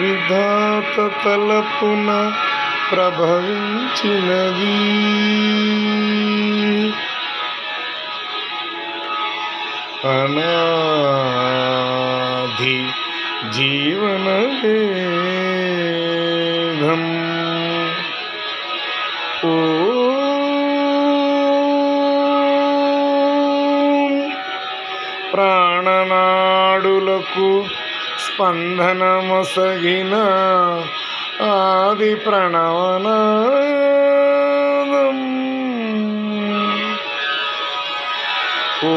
విధాత తలపున ప్రభవించినది అనాధి జీవన వేదం ఓ ప్రాణనాడులకు స్పందనమొసగిన ఆది ప్రణవనాదం ఓ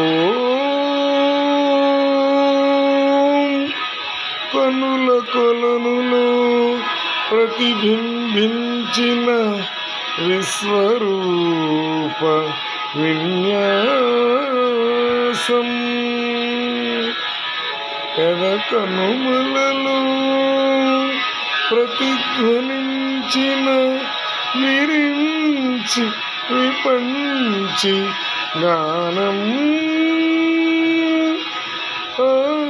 కనుల కొలనులో ప్రతిబింబించిన విశ్వరూప విన్యాసం ఎద కనుమలలో ప్రతిధ్వనించిన విరించి విపంచి గానం ఆ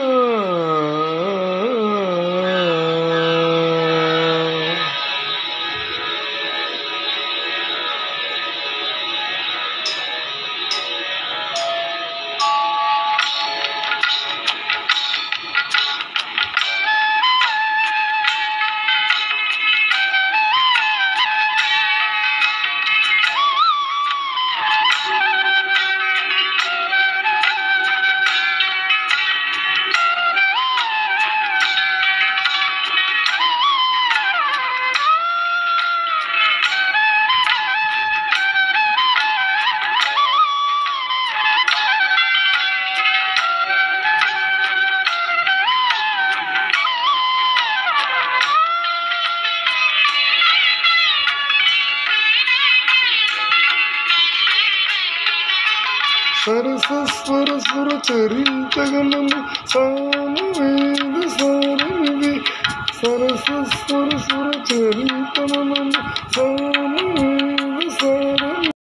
సరస స్వర స్వర చరించగలము సామవేద సారమిది సరస స్వర స్వర చరించగలము సామవేద